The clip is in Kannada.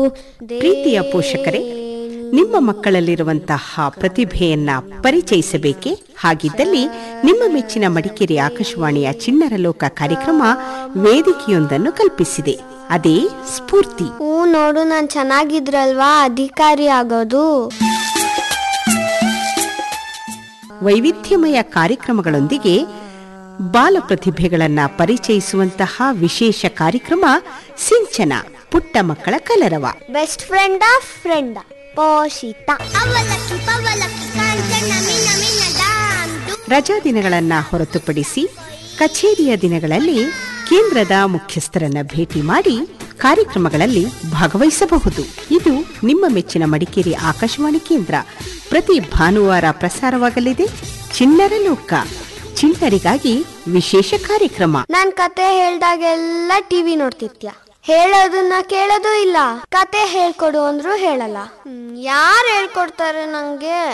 ಪ್ರೀತಿಯ ಪೋಷಕರೇ ನಿಮ್ಮ ಮಕ್ಕಳಲ್ಲಿರುವಂತಹ ಪ್ರತಿಭೆಯನ್ನ ಪರಿಚಯಿಸಬೇಕೇ ಹಾಗಿದ್ದಲ್ಲಿ ನಿಮ್ಮ ಮೆಚ್ಚಿನ ಮಡಿಕೇರಿ ಆಕಾಶವಾಣಿಯ ಚಿಣ್ಣರ ಲೋಕ ಕಾರ್ಯಕ್ರಮ ವೇದಿಕೆಯೊಂದನ್ನು ಕಲ್ಪಿಸಿದೆ ಅದೇ ಸ್ಫೂರ್ತಿ ಹ್ಞೂ ನೋಡು ನಾನು ಚೆನ್ನಾಗಿದ್ರಲ್ವಾ ಅಧಿಕಾರಿ ಆಗೋದು ವೈವಿಧ್ಯಮಯ ಕಾರ್ಯಕ್ರಮಗಳೊಂದಿಗೆ ಬಾಲ ಪ್ರತಿಭೆಗಳನ್ನ ಪರಿಚಯಿಸುವಂತಹ ವಿಶೇಷ ಕಾರ್ಯಕ್ರಮ ಸಿಂಚನ ಪುಟ್ಟ ಮಕ್ಕಳ ಕಲರವ best friend of friend Poshitha ಅವಲಕ್ಕಿ ಪವಲಕ್ಕಿ ಕಾಂಚನ ಮಿನ ಮಿನ ಡಾಂಡು ರಜಾ ದಿನಗಳನ್ನ ಹೊರತುಪಡಿಸಿ ಕಚೇರಿಯ ದಿನಗಳಲ್ಲಿ ಕೇಂದ್ರದ ಮುಖ್ಯಸ್ಥರನ್ನ ಭೇಟಿ ಮಾಡಿ ಕಾರ್ಯಕ್ರಮಗಳಲ್ಲಿ ಭಾಗವಹಿಸಬಹುದು ಇದು ನಿಮ್ಮ ಮೆಚ್ಚಿನ ಮಡಿಕೇರಿ ಆಕಾಶವಾಣಿ ಕೇಂದ್ರ ಪ್ರತಿ ಭಾನುವಾರ ಪ್ರಸಾರವಾಗಲಿದೆ ಚಿಣ್ಣರ ಲೋಕ ಚಿಣ್ಣರಿಗಾಗಿ ವಿಶೇಷ ಕಾರ್ಯಕ್ರಮ ನಾನ್ ಕತೆ ಹೇಳ್ದಾಗೆಲ್ಲ ಟಿವಿ ನೋಡ್ತಿರ್ತ್ಯ ಹೇಳೋದನ್ನ ಕೇಳೋದು ಇಲ್ಲ ಕತೆ ಹೇಳ್ಕೊಡು ಅಂದ್ರು ಹೇಳಲ್ಲ ಯಾರು ಹೇಳ್ಕೊಡ್ತಾರೆ ನಂಗೆ